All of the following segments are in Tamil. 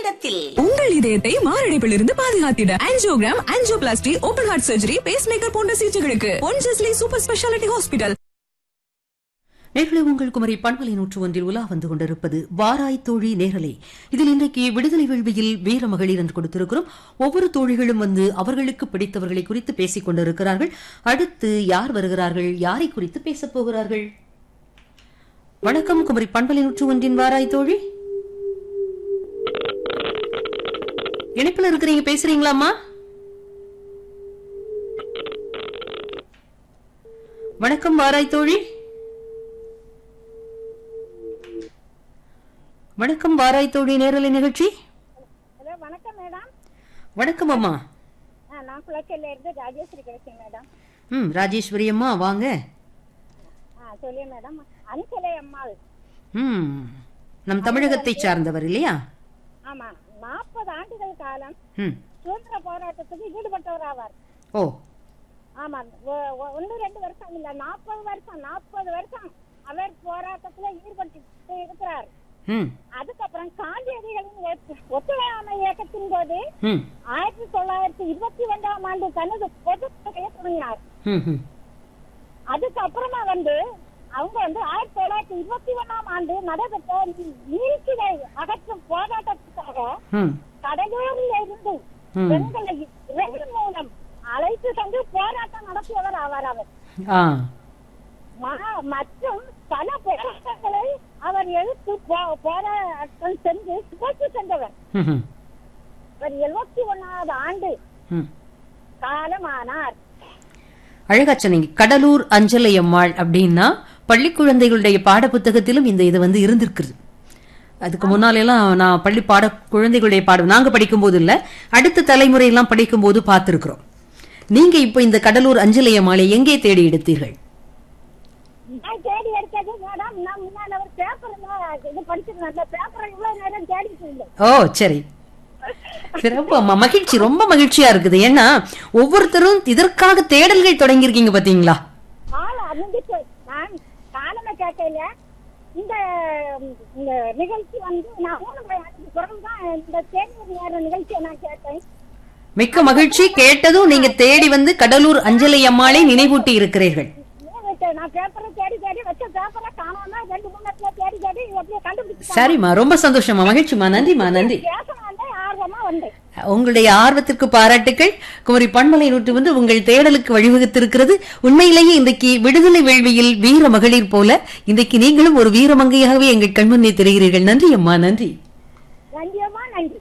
இடத்தில் உங்கள் இதயத்தை மாரடைப்பிலிருந்து பாதுகாத்திட angiogram angioplasty open heart surgery pacemaker போன்ற சிகிச்சைகளுக்கு பொன்ஜஸ்லி சூப்பர் ஸ்பெஷாலிட்டி ஹாஸ்பிட்டல் நேர்களை உங்கள் குமரி பண்பலை நூற்று ஒன்றில் உலா வந்து கொண்டிருப்பது வாராய் தோழி நேரலை இதில் இன்றைக்கு விடுதலை வேள்வியில் வீர மகளிர் என்று கொடுத்திருக்கிறோம் ஒவ்வொரு தோழிகளும் வந்து அவர்களுக்கு பிடித்தவர்களை குறித்து பேசிக் கொண்டிருக்கிறார்கள் அடுத்து யார் வருகிறார்கள் யாரை குறித்து பேசப் போகிறார்கள் வணக்கம் குமரி பண்பலை நூற்று ஒன்றின் வாராய் தோழி இணைப்புல இருக்கிறீங்க பேசுறீங்களாம்மா வணக்கம் வாராய் தோழி வணக்கம் வாராய் தோழி நேரலை நிகழ்ச்சி ஹலோ வணக்கம் மேடம் வணக்கம் அம்மா ஆ, நான் குளச்சல்ல இருந்து ராஜேஸ்வரி பேசுறேன் மேடம் ம் ராஜேஸ்வரி அம்மா வாங்க ஆ சொல்லுங்க மேடம் அன்சலை அம்மாள் ம் நம் தமிழகத்தை சார்ந்தவர் இல்லையா ஆமா நாற்பது ஆண்டுகள் காலம் ம் சுதந்திர போராட்டத்துக்கு ஈடுபட்டவர் ஆவார் ஓ ஆமா ஒ- ஒ- ஒண்ணு ரெண்டு வருஷம் இல்ல நாற்பது வருஷம் நாற்பது வருஷம் அவர் போராட்டத்துல ஈடுபட்டு இருக்கிறார் ம் அதுக்கப்புறம் காந்தியடிகளின் ஒத்து- ஒத்துழையாமை இயக்கத்தின் போது ம் ஆயிரத்தி தொள்ளாயிரத்தி இருபத்தி ரெண்டாம் ஆண்டு தனது பொது தொகையை தொடங்கினார் ம் ம் அதுக்கப்புறமா வந்து அவங்க வந்து ஆயிரத்தி தொள்ளாயிரத்தி இருபத்தி ஒண்ணாம் ஆண்டு நடைபெற்ற நீர்ச்சிலை அகற்றும் போராட்டத்துக்காக ம் கடலூரில் இருந்து ம். பெண்களை ரயில் மூலம் அழைத்து சென்று போராட்டம் நடத்தியவர் ஆவார் அவர் ஆ ம- மற்றும் பல போராட்டங்களை அவர் எடுத்து போ- போராட்டம் சென்று துவக்கி சென்றவர் ம் ம் அவர் எழுபத்தி ஒண்ணாவது ஆண்டு ம் காலமானார் அழகா சொன்னீங்க கடலூர் அஞ்சலை அம்மாள் அப்படின்னா பள்ளி குழந்தைகளுடைய பாட புத்தகத்திலும் இந்த இது வந்து இருந்திருக்குது அதுக்கு முன்னால எல்லாம் நான் பள்ளி பாட குழந்தைகளுடைய பாடம் நாங்க படிக்கும் போது இல்ல அடுத்த தலைமுறை எல்லாம் படிக்கும் போது பார்த்திருக்கிறோம் நீங்க இப்ப இந்த கடலூர் அஞ்சலை அம்மாளை எங்கே தேடி எடுத்தீர்கள் நான் தேடி எடுத்தது மேடம் நான் முன்னாடி ஒரு பேப்பர் இது படிச்சிருந்தேன் அந்த பேப்பரை இவ்வளவு நேரம் தேடிட்டு இருந்தேன் ஓ சரி சிறப்பு அம்மா மகிழ்ச்சி ரொம்ப மகிழ்ச்சியா இருக்குது ஏன்னா ஒவ்வொருத்தரும் இதற்காக தேடல்கள் தொடங்கியிருக்கீங்க பாத்தீங்களா ஆள் அறிந்துச்சு நான் காலமை கேட்கல இந்த இந்த நிகழ்ச்சி வந்து நான் மூணு மணிக்கு பிறகு தான் இந்த தேநீர் நேர நிகழ்ச்சியை நான் கேட்டேன் மிக்க மகிழ்ச்சி கேட்டதும் நீங்க தேடி வந்து கடலூர் அஞ்சலை அம்மாளை நினைவூட்டி இருக்கிறீர்கள் ஏன் வச்ச- நான் பேப்பரை தேடி தேடி வச்ச பேப்பரை காணாம ரெண்டு மூணு இடத்துல தேடி தேடி அப்படியே கண்டுபிடிச்சு சரிம்மா ரொம்ப சந்தோஷமா மகிழ்ச்சிமா நன்றிமா நன்றி பேசணும் வந்து ஆர்வமா வந்தேன் உங்களுடைய ஆர்வத்திற்கு பாராட்டுக்கள் குமரி பண்பலை நூற்று வந்து உங்கள் தேடலுக்கு வழிவகுத்திருக்கிறது உண்மையிலேயே இன்றைக்கு விடுதலை வேள்வியில் வீர மகளிர் போல இன்றைக்கு நீங்களும் ஒரு வீரமங்கையாகவே எங்கள் கண்முன்னே தெரிகிறீர்கள் நன்றி அம்மா நன்றி நன்றியம்மா நன்றி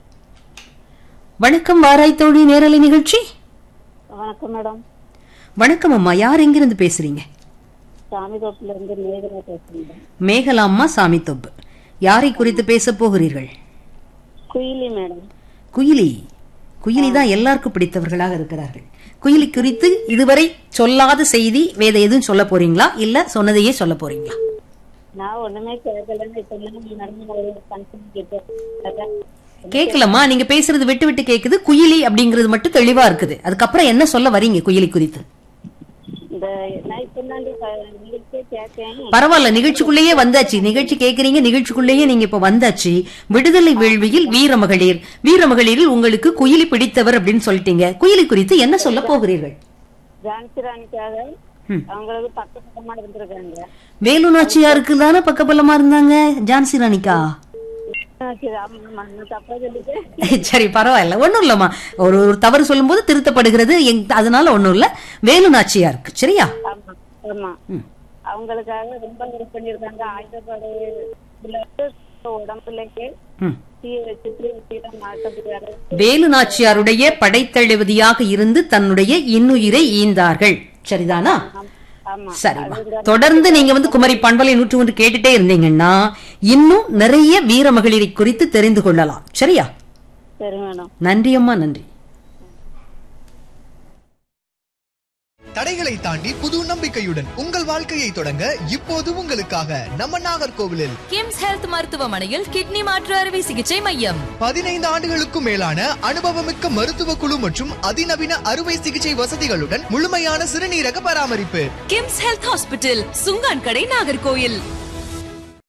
வணக்கம் வாராய் தோழி நேரலை நிகழ்ச்சி வணக்கம் மேடம் வணக்கம் அம்மா யார் எங்கிருந்து பேசுறீங்க சாமிதோப்புல இருந்து மேகனா பேசுறேன் மேகலா அம்மா சாமி தொப்பு யாரை குறித்து பேச போகிறீர்கள் குயிலி மேடம் குயிலி குயிலி தான் எல்லாருக்கும் பிடித்தவர்களாக இருக்கிறார்கள் குயிலி குறித்து இதுவரை சொல்லாத செய்தி வேற எதுவும் சொல்ல போறீங்களா இல்ல சொன்னதையே சொல்ல போறீங்களா நான் ஒண்ணுமே கேட்கலன்னு இப்ப நடந்த ஒரு ஃபங்க்ஷன் கேட்டேன் கேட்கலம்மா நீங்க பேசுறது விட்டு விட்டு கேக்குது குயிலி அப்படிங்கிறது மட்டும் தெளிவா இருக்குது அதுக்கப்புறம் என்ன சொல்ல வரீங்க குயிலி குறித்து இந்த நான் இப்ப தான் நிகழ்ச்சியே கேட்டேன் பரவாயில்ல நிகழ்ச்சிக்குள்ளேயே வந்தாச்சு நிகழ்ச்சி கேக்குறீங்க நிகழ்ச்சிக்குள்ளேயே நீங்க இப்ப வந்தாச்சு விடுதலை வேள்வியில் வீர மகளிர் வீர மகளிரில் உங்களுக்கு குயிலி பிடித்தவர் அப்படின்னு சொல்லிட்டீங்க குயிலி குறித்து என்ன சொல்ல போகிறீர்கள் ஜான்சி ராணிக்காக ம். அவங்களுக்கு பக்கமா இருந்திருக்காங்க வேலு நாச்சியாருக்கு தானே பக்கபலமா இருந்தாங்க ஜான்சி ராணிக்கா சரி, ஆமா, ஆமா, நான் தப்பா சொல்லிட்டேன் சரி பரவாயில்ல ஒண்ணும் இல்லம்மா ஒரு ஒரு தவறு சொல்லும்போது திருத்தப்படுகிறது எங்க- அதனால ஒண்ணும் இல்ல வேலு நாச்சியாருக்கு சரியா ஆமா ஆமா அவங்களுக்காக ரொம்ப இது பண்ணிருக்காங்க ஆயுதப்படை இதுல வந்து உடம்புலக்கு ம். தீ வச்சுட்டு தீரம் மாட்டதுக்காக வேலு நாச்சியாருடைய படைத்தளபதியாக இருந்து தன்னுடைய இன்னுயிரை ஈந்தார்கள் சரிதானா ஆமா சரிம்மா தொடர்ந்து நீங்க வந்து குமரி பண்பலை நூற்று ஒன்று கேட்டுட்டே இருந்தீங்கன்னா இன்னும் நிறைய வீர மகளிரை குறித்து தெரிந்து கொள்ளலாம் சரியா சரி மேடம் நன்றி அம்மா நன்றி தடைகளை தாண்டி புது நம்பிக்கையுடன் உங்கள் வாழ்க்கையை தொடங்க இப்போது உங்களுக்காக நம்ம நாகர்கோவிலில் கிம்ஸ் ஹெல்த் மருத்துவமனையில் கிட்னி மாற்று அறுவை சிகிச்சை மையம் பதினைந்து ஆண்டுகளுக்கும் மேலான அனுபவமிக்க மருத்துவ குழு மற்றும் அதிநவீன அறுவை சிகிச்சை வசதிகளுடன் முழுமையான சிறுநீரக பராமரிப்பு கிம்ஸ் ஹெல்த் ஹாஸ்பிட்டல் சுங்கான் கடை நாகர்கோயில்